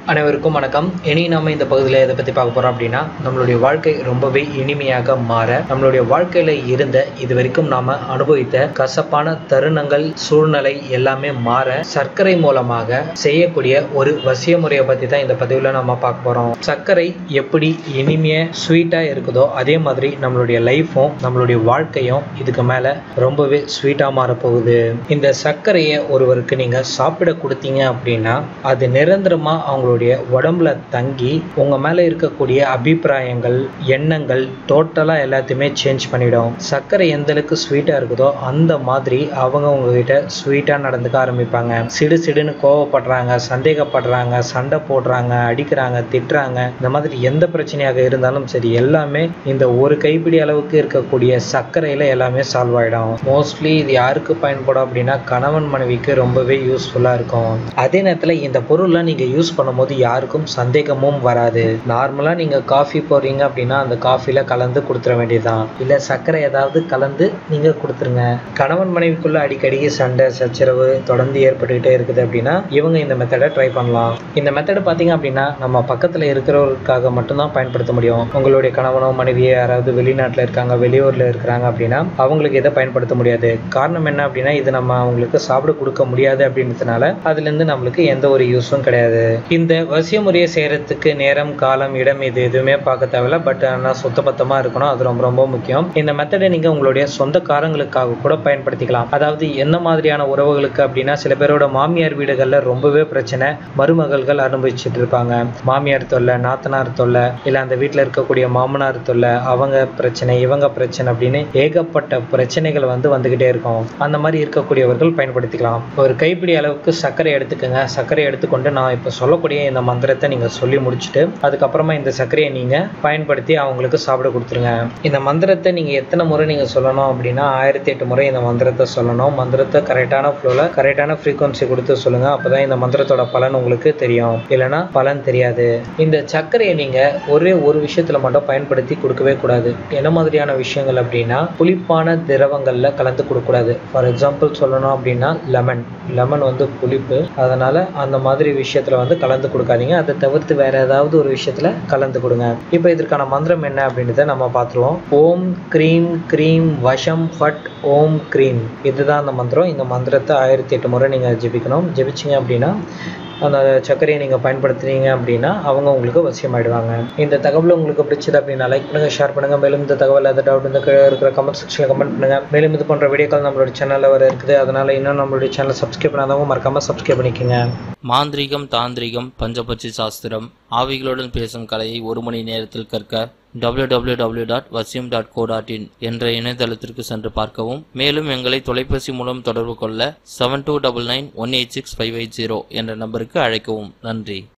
அனைவருக்கும் வணக்கம் இனி நாம இந்த பகுதியில் எதை பற்றி பார்க்க போகிறோம் அப்படின்னா நம்மளுடைய வாழ்க்கை ரொம்பவே இனிமையாக மாற நம்மளுடைய வாழ்க்கையில் இருந்த இது வரைக்கும் நாம அனுபவித்த கசப்பான தருணங்கள் சூழ்நிலை எல்லாமே மாற சர்க்கரை மூலமாக செய்யக்கூடிய ஒரு வசிய முறையை பற்றி தான் இந்த பதிவில் நம்ம பார்க்க போகிறோம் சர்க்கரை எப்படி இனிமையாக ஸ்வீட்டாக இருக்குதோ அதே மாதிரி நம்மளுடைய லைஃப்பும் நம்மளுடைய வாழ்க்கையும் இதுக்கு மேலே ரொம்பவே ஸ்வீட்டாக மாறப்போகுது இந்த சர்க்கரையை ஒருவருக்கு நீங்கள் சாப்பிட கொடுத்தீங்க அப்படின்னா அது நிரந்தரமாக அவங்களுடைய உடம்புல தங்கி உங்கள் மேலே இருக்கக்கூடிய அபிப்பிராயங்கள் எண்ணங்கள் டோட்டலாக எல்லாத்தையுமே சேஞ்ச் பண்ணிடும் சர்க்கரை எந்த அளவுக்கு ஸ்வீட்டாக இருக்குதோ அந்த மாதிரி அவங்க உங்ககிட்ட ஸ்வீட்டாக நடந்துக்க ஆரம்பிப்பாங்க சிடு சிடுன்னு கோவப்படுறாங்க சந்தேகப்படுறாங்க சண்டை போடுறாங்க அடிக்கிறாங்க திட்டுறாங்க இந்த மாதிரி எந்த பிரச்சனையாக இருந்தாலும் சரி எல்லாமே இந்த ஒரு கைப்பிடி அளவுக்கு இருக்கக்கூடிய சர்க்கரையில் எல்லாமே சால்வ் ஆகிடும் மோஸ்ட்லி இது யாருக்கு பயன்படும் அப்படின்னா கணவன் மனைவிக்கு ரொம்பவே யூஸ்ஃபுல்லாக இருக்கும் அதே நேரத்தில் இந்த பொருள்லாம் நீங்கள் யூஸ் பண்ணும்போது யாருக்கும் சந்தேகமும் வராது நார்மலாக நீங்கள் காஃபி போடுறீங்க அப்படின்னா அந்த காஃபியில் கலந்து கொடுத்துட வேண்டியதுதான் இல்லை சர்க்கரை ஏதாவது கலந்து நீங்கள் கொடுத்துருங்க கணவன் மனைவிக்குள்ள அடிக்கடி சண்டை சச்சரவு தொடர்ந்து ஏற்பட்டுக்கிட்டே இருக்குது அப்படின்னா இவங்க இந்த மெத்தடை ட்ரை பண்ணலாம் இந்த மெத்தடை பார்த்தீங்க அப்படின்னா நம்ம பக்கத்தில் இருக்கிறவர்களுக்காக மட்டும்தான் பயன்படுத்த முடியும் உங்களுடைய கணவனோ மனைவியோ யாராவது வெளிநாட்டில் இருக்காங்க வெளியூரில் இருக்கிறாங்க அப்படின்னா அவங்களுக்கு இதை பயன்படுத்த முடியாது காரணம் என்ன அப்படின்னா இது நம்ம அவங்களுக்கு சாப்பிட கொடுக்க முடியாது அப்படின்றதுனால அதுலேருந்து நம்மளுக்கு எந்த ஒரு யூஸும் கிடையாது இந்த வசிய முறையை செய்யறதுக்கு நேரம் காலம் இடம் இது எதுவுமே பார்க்க தேவையில்ல பட் ஆனால் சுத்தபத்தமாக இருக்கணும் அது ரொம்ப ரொம்ப முக்கியம் இந்த மெத்தடை நீங்கள் உங்களுடைய சொந்தக்காரங்களுக்காக கூட பயன்படுத்திக்கலாம் அதாவது என்ன மாதிரியான உறவுகளுக்கு அப்படின்னா சில பேரோட மாமியார் வீடுகளில் ரொம்பவே பிரச்சனை மருமகள்கள் அனுபவிச்சுட்டு இருப்பாங்க மாமியார் தொல்லை நாத்தனார் தொல்லை இல்லை அந்த வீட்டில் இருக்கக்கூடிய மாமனார் தொல்லை அவங்க பிரச்சனை இவங்க பிரச்சனை அப்படின்னு ஏகப்பட்ட பிரச்சனைகள் வந்து வந்துகிட்டே இருக்கும் அந்த மாதிரி இருக்கக்கூடியவர்கள் பயன்படுத்திக்கலாம் ஒரு கைப்பிடி அளவுக்கு சர்க்கரை எடுத்துக்கோங்க சர்க்கரை எடுத்துக்கொண்டு நான் இப்போ சொல்லக்கூடிய இந்த மந்திரத்தை நீங்கள் சொல்லி முடிச்சுட்டு அதுக்கப்புறமா இந்த சர்க்கரையை நீங்கள் பயன்படுத்தி அவங்களுக்கு சாப்பிட கொடுத்துருங்க இந்த மந்திரத்தை நீங்கள் எத்தனை முறை நீங்கள் சொல்லணும் அப்படின்னா ஆயிரத்தி எட்டு முறை இந்த மந்திரத்தை சொல்லணும் மந்திரத்தை கரெக்டான ஃப்ளோவில் கரெக்டான ஃப்ரீக்வன்சி கொடுத்து சொல்லுங்க அப்பதான் இந்த மந்திரத்தோட பலன் உங்களுக்கு தெரியும் இல்லைன்னா பலன் தெரியாது இந்த சர்க்கரையை நீங்கள் ஒரே ஒரு விஷயத்துல மட்டும் பயன்படுத்தி கொடுக்கவே கூடாது என்ன மாதிரியான விஷயங்கள் அப்படின்னா புளிப்பான திரவங்கள்ல கலந்து கொடுக்கக்கூடாது ஃபார் எக்ஸாம்பிள் சொல்லணும் அப்படின்னா லெமன் லெமன் வந்து புளிப்பு அதனால அந்த மாதிரி விஷயத்துல வந்து கலந்து கொடுக்காதீங்க அதை தவிர்த்து வேற ஏதாவது ஒரு விஷயத்துல கலந்து கொடுங்க இப்போ இதற்கான மந்திரம் என்ன அப்படின்றத நம்ம பார்த்துருவோம் ஓம் க்ரீம் க்ரீம் வஷம் ஃபட் ஓம் க்ரீம் இதுதான் அந்த மந்திரம் இந்த மந்திரத்தை ஆயிரத்தி எட்டு முறை நீங்கள் ஜெபிக்கணும் ஜெபிச்சிங்க அப்படின்னா அந்த சர்க்கரையை நீங்கள் பயன்படுத்துனீங்க அப்படின்னா அவங்க உங்களுக்கு வசியமாயிடுவாங்க இந்த தகவல் உங்களுக்கு பிடிச்சது அப்படின்னா லைக் பண்ணுங்க ஷேர் பண்ணுங்க மேலும் இந்த தகவல் ஏதாவது டவுட் இந்த கீழே இருக்கிற கமெண்ட் செக்ஷனில் கமெண்ட் பண்ணுங்க மேலும் இது போன்ற வீடியோக்கள் நம்மளோட சேனலில் வர இருக்குது அதனால இன்னும் நம்மளுடைய சேனலை சப்ஸ்கிரைப் பண்ணாதவங்க மறக்காம சப்ஸ்கிரைப் பண்ணிக்கோங்க மாந்திரீகம் தாந்திரிகம் பஞ்சபட்சி சாஸ்திரம் ஆவிகளுடன் பேசும் கலையை ஒரு மணி நேரத்தில் கற்க www.vasyum.co.in dot dot co dot in என்ற இணையதளத்திற்கு சென்று பார்க்கவும் மேலும் எங்களை தொலைபேசி மூலம் தொடர்பு கொள்ள seven two double nine one eight six five eight zero என்ற நம்பருக்கு அழைக்கவும் நன்றி